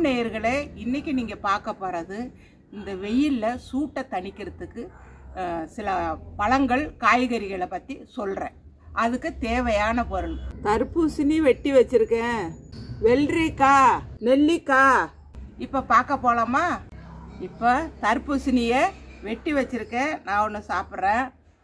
நேயர்களே இன்னைக்கு நீங்கள் பார்க்க போகிறது இந்த வெயிலில் சூட்டை தணிக்கிறதுக்கு அஹ், சில பழங்கள் காய்கறிகளை பற்றி சொல்கிறேன் அதுக்கு தேவையான பொருள் தர்பூசணி வெட்டி வச்சிருக்கேன் வெள்ளரிக்காய் நெல்லிக்காய் இப்போ பார்க்க போகலாமா இப்போ தர்பூசணியை வெட்டி வச்சிருக்கேன் நான் ஒன்று சாப்பிட்றேன்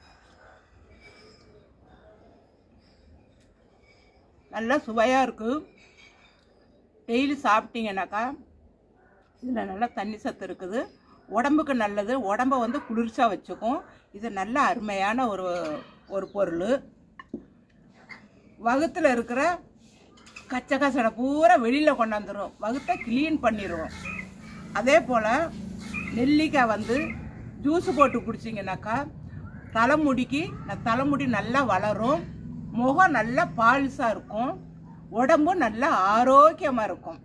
நல்லா சுவையாக இருக்கும் டெய்லி சாப்பிட்டீங்கன்னாக்கா இதில் நல்லா தண்ணி சத்து இருக்குது உடம்புக்கு நல்லது உடம்ப வந்து குளிர்ச்சியாக வச்சுக்கும் இது நல்ல அருமையான ஒரு ஒரு பொருள் வகுத்தில் இருக்கிற கச்ச கசடை பூரா வெளியில் கொண்டாந்துரும் வகுத்தை க்ளீன் பண்ணிடுவோம் அதே போல் நெல்லிக்காய் வந்து ஜூஸ் போட்டு குடிச்சிங்கனாக்கா தலைமுடிக்கு ந- தலைமுடி நல்லா வளரும் முகம் நல்லா பாலிசாக இருக்கும் உடம்பும் நல்லா ஆரோக்கியமாக இருக்கும்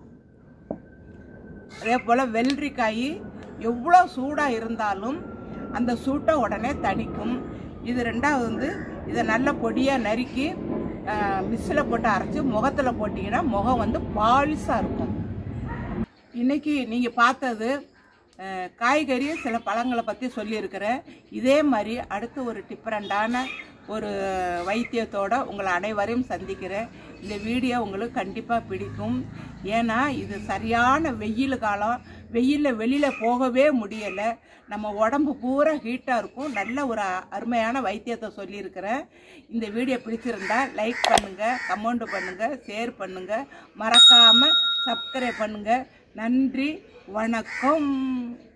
அதே போல் வெள்ளரிக்காய் எவ்வளோ சூடாக இருந்தாலும் அந்த சூட்டை உடனே தணிக்கும் இது ரெண்டாவது வந்து இதை நல்ல பொடியாக நறுக்கி மிக்ஸில் போட்டு அரைச்சி முகத்தில் போட்டிங்கன்னா முகம் வந்து பாலிஷாக இருக்கும் இன்னைக்கு நீங்கள் பார்த்தது அஹ், காய்கறி சில பழங்களை பற்றி சொல்லியிருக்கிறேன் இதே மாதிரி அடுத்து ஒரு டிஃப்ரெண்டான ஒரு வைத்தியத்தோட உங்களை அனைவரையும் சந்திக்கிறேன் இந்த வீடியோ உங்களுக்கு கண்டிப்பாக பிடிக்கும் ஏன்னா இது சரியான வெயில் காலம் வெயிலில் வெளியில் போகவே முடியலை நம்ம உடம்பு பூரா ஹீட்டாக இருக்கும் நல்ல ஒரு அ- அருமையான வைத்தியத்தை சொல்லியிருக்கிறேன் இந்த வீடியோ பிடிச்சிருந்தா லைக் பண்ணுங்கள் கமெண்ட் பண்ணுங்கள் ஷேர் பண்ணுங்கள் மறக்காமல் சப்ஸ்கிரைப் பண்ணுங்கள் நன்றி வணக்கம்